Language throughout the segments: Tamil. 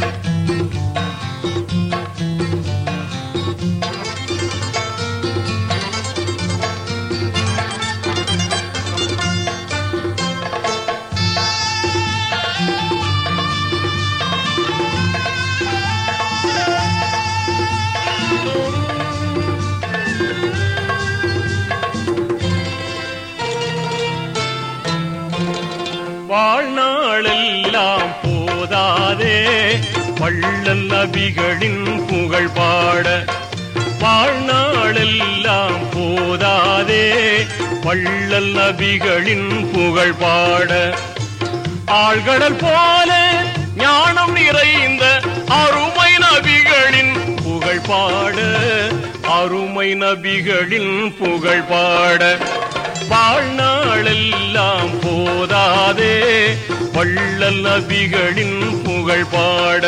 வாழ்நாளெல்லாம் போதாதே வள்ளல் நபிகளின் புகழ் பாட வாழ்நாளெல்லாம் போதாதே வள்ளல் நபிகளின் புகழ் பாட ஆழ்கடல் போல ஞானம் நிறைந்த அருமை நபிகளின் புகழ் பாட அருமை நபிகளின் புகழ் பாட வாழ்நாளெல்லாம் போதாதே வள்ளல் நபிகளின் புகழ் பாட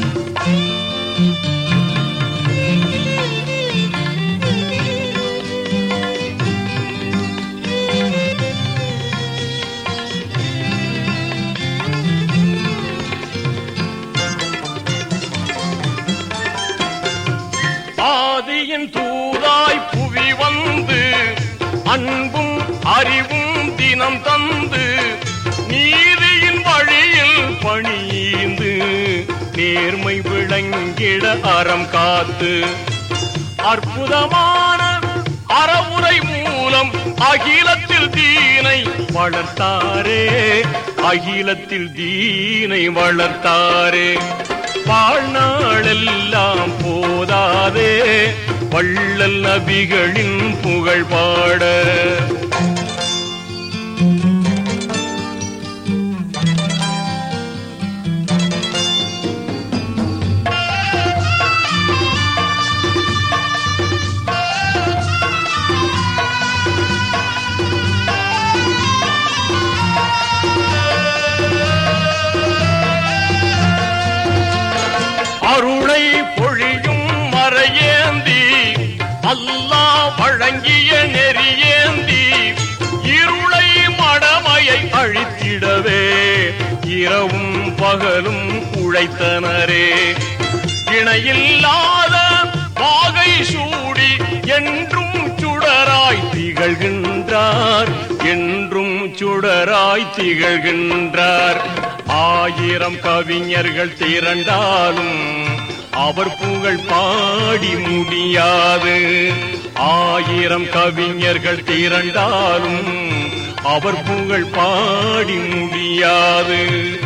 ஆதியின் தூதாய் புவி வந்து அன்பும் அறிவும் தினம் தந்து நீதியின் வழியில் பணியீந்து நேர்மை விளங்கிட அறம் காத்து அற்புதமான அறவுரை மூலம் அகிலத்தில் தீனை வளர்த்தாரே அகிலத்தில் தீனை வளர்த்தாரே வாழ்நாளெல்லாம் போதாதே வள்ளல் நபிகளின் புகழ் பாட அருளை பொழியும் மறையேந்தி அல்லாஹ் வழங்கிய நெறியேந்தி இருளை மடமையை அழித்திடவே இரவும் பகலும் உழைத்தனரே இணையில்லாத வாகை சூடி என்றும் சுடராய் திகழ்கின்றார் என்றும் சுடராய் திகழ்கின்றார் ஆயிரம் கவிஞர்கள் திரண்டாலும் அவர் புகழ் பாடி முடியாது ஆயிரம் கவிஞர்கள் திரண்டாலும் அவர் புகழ் பாடி முடியாது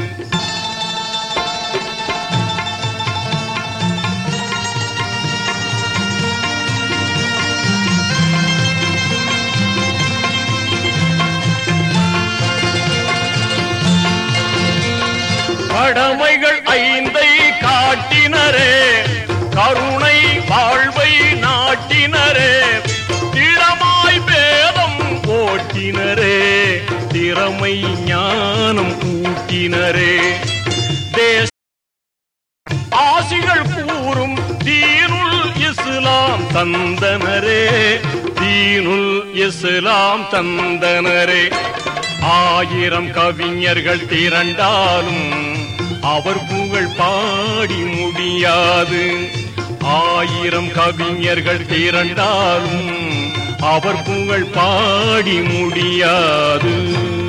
கடமைகள் ஐந்தை காட்டினரே கருணை வாழ்வை நாட்டினரே திடமாய் பேதம் ஓட்டினரே திறமை ஞானம் ஊட்டினரே தேச ஆசிகள் கூறும் தீனுல் இஸ்லாம் தந்தனரே தீனுல் இஸ்லாம் தந்தனரே ஆயிரம் கவிஞர்கள் திரண்டாலும் அவர் புகழ் பாடி முடியாது ஆயிரம் கவிஞர்கள் திரண்டாலும் அவர் புகழ் பாடி முடியாது